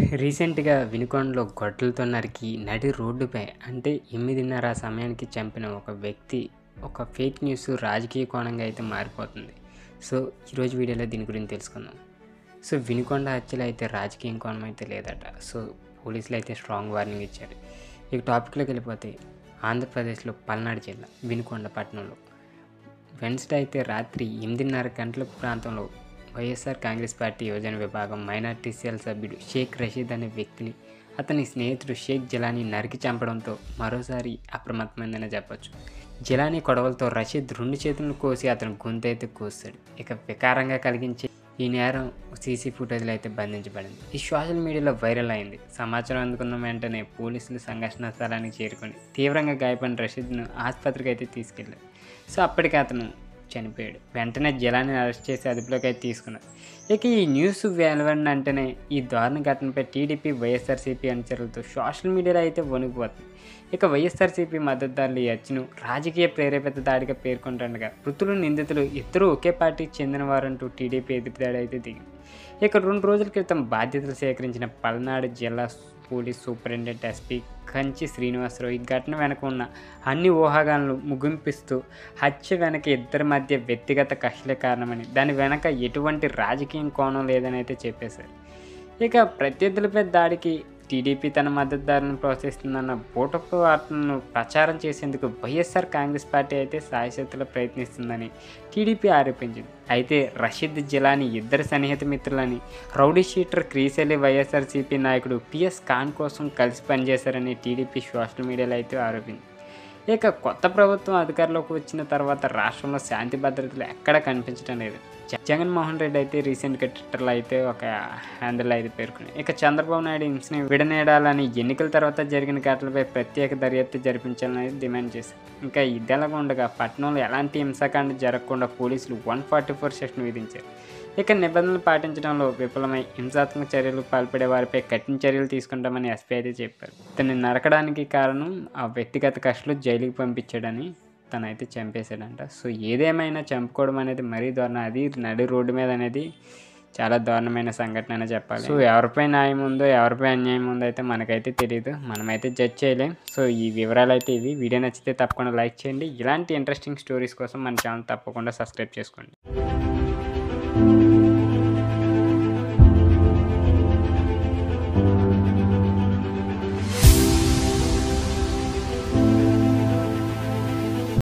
రీసెంట్గా వినుకొండలో గొడ్డలతో నరికి నడి రోడ్డుపై అంటే ఎనిమిదిన్నర సమయానికి చంపిన ఒక వ్యక్తి ఒక ఫేక్ న్యూస్ రాజకీయ కోణంగా అయితే మారిపోతుంది సో ఈరోజు వీడియోలో దీని గురించి తెలుసుకుందాం సో వినుకొండ హత్యలు అయితే రాజకీయ కోణం అయితే లేదట సో పోలీసులు అయితే స్ట్రాంగ్ వార్నింగ్ ఇచ్చారు ఇక టాపిక్లోకి వెళ్ళిపోతే ఆంధ్రప్రదేశ్లో పల్నాడు జిల్లా వినుకొండ పట్టణంలో వెన్స్డే అయితే రాత్రి ఎనిమిదిన్నర గంటల ప్రాంతంలో వైఎస్ఆర్ కాంగ్రెస్ పార్టీ యువజన విభాగం మైనార్టీ సెల్ సభ్యుడు షేక్ రషీద్ అనే వ్యక్తిని అతని స్నేహితుడు షేక్ జలానీ నరికి చంపడంతో మరోసారి అప్రమత్తమైందని చెప్పొచ్చు జలానీ కొడవలతో రషీద్ రెండు చేతులను కోసి అతను గొంతు అయితే కోస్తాడు ఇక వికారంగా కలిగించి ఈ నేరం సీసీ ఫుటేజ్లో అయితే బంధించబడింది ఈ సోషల్ మీడియాలో వైరల్ అయింది సమాచారం అందుకున్న వెంటనే పోలీసులు సంఘర్షణ స్థలానికి చేరుకొని తీవ్రంగా గాయపడిన రషీద్ను ఆసుపత్రికి అయితే తీసుకెళ్లారు సో అప్పటికి అతను చనిపోయాడు వెంటనే జలాన్ని అరెస్ట్ చేసి అదుపులోకి అయితే తీసుకున్నారు ఇక ఈ న్యూస్ వెలువడిన వెంటనే ఈ దారుణ ఘటనపై టీడీపీ వైఎస్ఆర్సీపీ అనుచరులతో సోషల్ మీడియాలో అయితే వణికిపోతుంది ఇక వైఎస్ఆర్సీపీ మద్దతుదారులు ఈ హత్యను రాజకీయ ప్రేరేపిత దాడిగా పేర్కొంటుండగా మృతులు నిందితులు ఇద్దరు ఒకే పార్టీకి చెందినవారంటూ టీడీపీ ఎదురుదాడి అయితే దిగింది ఇక రెండు రోజుల క్రితం బాధ్యతలు సేకరించిన పల్నాడు జిల్లా police superintendent SP Kanchi Srinivasa Rao ఈ ఘటన వెనక ఉన్న అన్ని ఊహాగాలను ముగింపిస్తూ హత్య వెనక ఇద్దరి మధ్య వ్యక్తిగత కక్షలే కారణమని దాని వెనక ఎటువంటి రాజకీయం కోణం లేదని అయితే చెప్పేశారు ఇక ప్రత్యర్థులపై దాడికి టీడీపీ తన మద్దతుదారులను ప్రోత్సహిస్తుందన్న బూటపు వార్తలను ప్రచారం చేసేందుకు వైఎస్ఆర్ కాంగ్రెస్ పార్టీ అయితే సాయశక్తులు ప్రయత్నిస్తుందని టీడీపీ ఆరోపించింది అయితే రషీద్ జిలానీ ఇద్దరు సన్నిహిత మిత్రులని రౌడీ షీటర్ క్రీసెల్లి వైఎస్ఆర్సీపీ నాయకుడు పిఎస్ ఖాన్ కోసం కలిసి పనిచేశారని టీడీపీ సోషల్ మీడియాలో అయితే ఆరోపించింది ఇక కొత్త ప్రభుత్వం అధికారంలోకి వచ్చిన తర్వాత రాష్ట్రంలో శాంతి భద్రతలు ఎక్కడ కనిపించడం లేదు జ- జగన్మోహన్ రెడ్డి అయితే రీసెంట్గా ట్విట్టర్లో అయితే ఒక హ్యాండిల్ అయితే పేర్కొన్నాయి ఇక చంద్రబాబు నాయుడు హింసని విడనేడాలని ఎన్నికల తర్వాత జరిగిన ఘటనలపై ప్రత్యేక దర్యాప్తు జరిపించాలని డిమాండ్ చేశారు ఇంకా ఇద్దెలాగా ఉండగా పట్టణంలో ఎలాంటి హింసాకాండ జరగకుండా పోలీసులు వన్ ఫార్టీ ఫోర్ సెక్షన్ విధించారు ఇక నిబంధనలు పాటించడంలో విఫలమై హింసాత్మక చర్యలకు పాల్పడే వారిపై కఠిన చర్యలు తీసుకుంటామని ఎస్పీ అయితే చెప్పారు ఇతన్ని నరకడానికి కారణం ఆ వ్యక్తిగత కష్టలు జైలుకి పంపించాడని తనైతే చంపేశాడంట సో ఏదేమైనా చంపుకోవడం అనేది మరీ దారుణం అది నడి రోడ్డు మీద అనేది చాలా దారుణమైన సంఘటన అనే చెప్పాలి సో ఎవరిపై న్యాయం ఉందో ఎవరిపై అన్యాయం ఉందో అయితే మనకైతే తెలియదు మనమైతే జడ్జ్ చేయలేం సో ఈ వివరాలు అయితే ఇవి వీడియో నచ్చితే తప్పకుండా లైక్ చేయండి ఇలాంటి ఇంట్రెస్టింగ్ స్టోరీస్ కోసం మన ఛానల్ తప్పకుండా సబ్స్క్రైబ్ చేసుకోండి